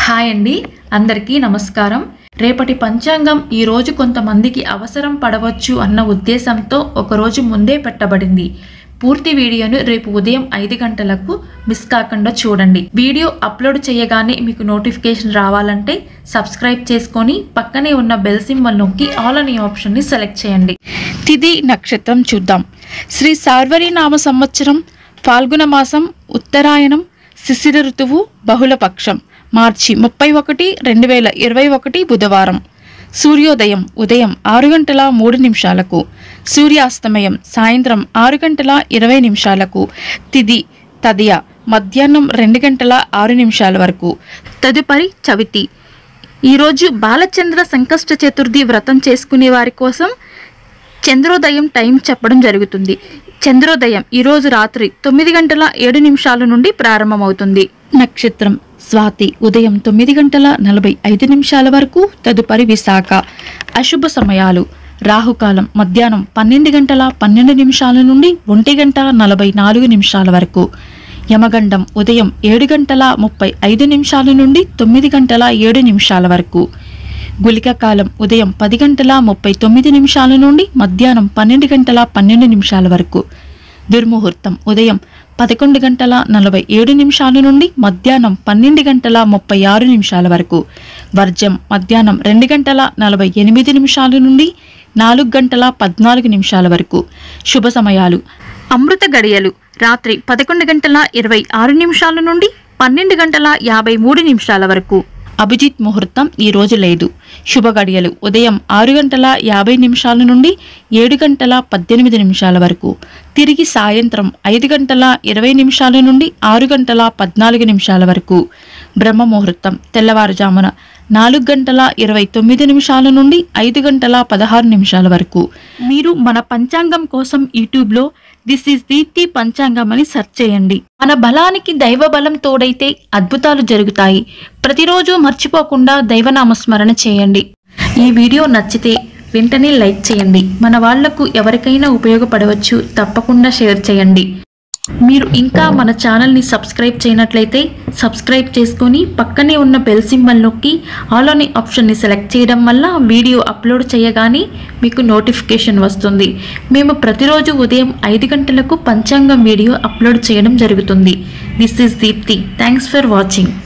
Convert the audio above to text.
hi అండి అందరికీ నమస్కారం రేపటి పంచాంగం ఈ రోజు కొంతమందికి అవసరం పడవచ్చు అన్న ఉద్దేశంతో ఒకరోజు ముందే పెట్టబడింది పూర్తి వీడియోను రేపు ఉదయం ఐదు గంటలకు మిస్ కాకుండా చూడండి వీడియో అప్లోడ్ చేయగానే మీకు నోటిఫికేషన్ రావాలంటే సబ్స్క్రైబ్ చేసుకొని పక్కనే ఉన్న బెల్ సింబల్ నొక్కి ఆల్ అనే ఆప్షన్ని సెలెక్ట్ చేయండి తిథి నక్షత్రం చూద్దాం శ్రీ సార్వరి నామ సంవత్సరం ఫాల్గుణ మాసం ఉత్తరాయణం శిశిర ఋతువు బహుళపక్షం మార్చి ముప్పై ఒకటి రెండు వేల ఇరవై ఒకటి బుధవారం సూర్యోదయం ఉదయం ఆరు గంటల మూడు నిమిషాలకు సూర్యాస్తమయం సాయంత్రం ఆరు గంటల ఇరవై నిమిషాలకు తిది తదియ మధ్యాహ్నం రెండు గంటల ఆరు నిమిషాల వరకు తదుపరి చవితి ఈరోజు బాలచంద్ర సంకష్ట చతుర్థి వ్రతం చేసుకునే వారి కోసం చంద్రోదయం టైం చెప్పడం జరుగుతుంది చంద్రోదయం ఈరోజు రాత్రి తొమ్మిది గంటల ఏడు నిమిషాల నుండి ప్రారంభమవుతుంది నక్షత్రం స్వాతి ఉదయం తొమ్మిది గంటల నలభై ఐదు నిమిషాల వరకు తదుపరి విశాఖ అశుభ సమయాలు రాహుకాలం మధ్యాహ్నం పన్నెండు గంటల పన్నెండు నిమిషాల నుండి ఒంటి గంట నలభై నాలుగు నిమిషాల వరకు యమగండం ఉదయం ఏడు గంటల ముప్పై ఐదు నిమిషాల నుండి తొమ్మిది గంటల ఏడు నిమిషాల వరకు గుళిక కాలం ఉదయం పది గంటల ముప్పై తొమ్మిది నిమిషాల నుండి మధ్యాహ్నం పన్నెండు గంటల పన్నెండు నిమిషాల వరకు దుర్ముహూర్తం ఉదయం పదకొండు గంటల నలభై ఏడు నిమిషాల నుండి మధ్యాహ్నం పన్నెండు గంటల ముప్పై ఆరు నిమిషాల వరకు వర్జం మధ్యాహ్నం రెండు గంటల నలభై ఎనిమిది నిమిషాల నుండి నాలుగు గంటల పద్నాలుగు నిమిషాల వరకు శుభ సమయాలు అమృత గడియలు రాత్రి పదకొండు గంటల ఇరవై ఆరు నిమిషాల నుండి పన్నెండు గంటల యాభై మూడు నిమిషాల వరకు అభిజిత్ ముహూర్తం ఈ రోజు లేదు శుభ గడియలు ఉదయం ఆరు గంటల యాభై నిమిషాల నుండి ఏడు గంటల పద్దెనిమిది నిమిషాల వరకు తిరిగి సాయంత్రం ఐదు గంటల ఇరవై నిమిషాల నుండి ఆరు గంటల పద్నాలుగు నిమిషాల వరకు బ్రహ్మ ముహూర్తం తెల్లవారుజామున నాలుగు గంటల ఇరవై తొమ్మిది నిమిషాల నుండి ఐదు గంటల పదహారు నిమిషాల వరకు మీరు మన పంచాంగం కోసం యూట్యూబ్లో దిస్ ఈస్ దీప్తి పంచాంగం అని సెర్చ్ చేయండి మన బలానికి దైవ బలం తోడైతే అద్భుతాలు జరుగుతాయి ప్రతిరోజు మర్చిపోకుండా దైవనామస్మరణ చేయండి ఈ వీడియో నచ్చితే వెంటనే లైక్ చేయండి మన వాళ్లకు ఎవరికైనా ఉపయోగపడవచ్చు తప్పకుండా షేర్ చేయండి మీరు ఇంకా మన ఛానల్ని సబ్స్క్రైబ్ చేయనట్లయితే సబ్స్క్రైబ్ చేసుకొని పక్కనే ఉన్న బెల్ సింబల్ నొక్కి ఆల్ అనే ఆప్షన్ని సెలెక్ట్ చేయడం వల్ల వీడియో అప్లోడ్ చేయగానే మీకు నోటిఫికేషన్ వస్తుంది మేము ప్రతిరోజు ఉదయం ఐదు గంటలకు పంచాంగం వీడియో అప్లోడ్ చేయడం జరుగుతుంది this is Deepthi thanks for watching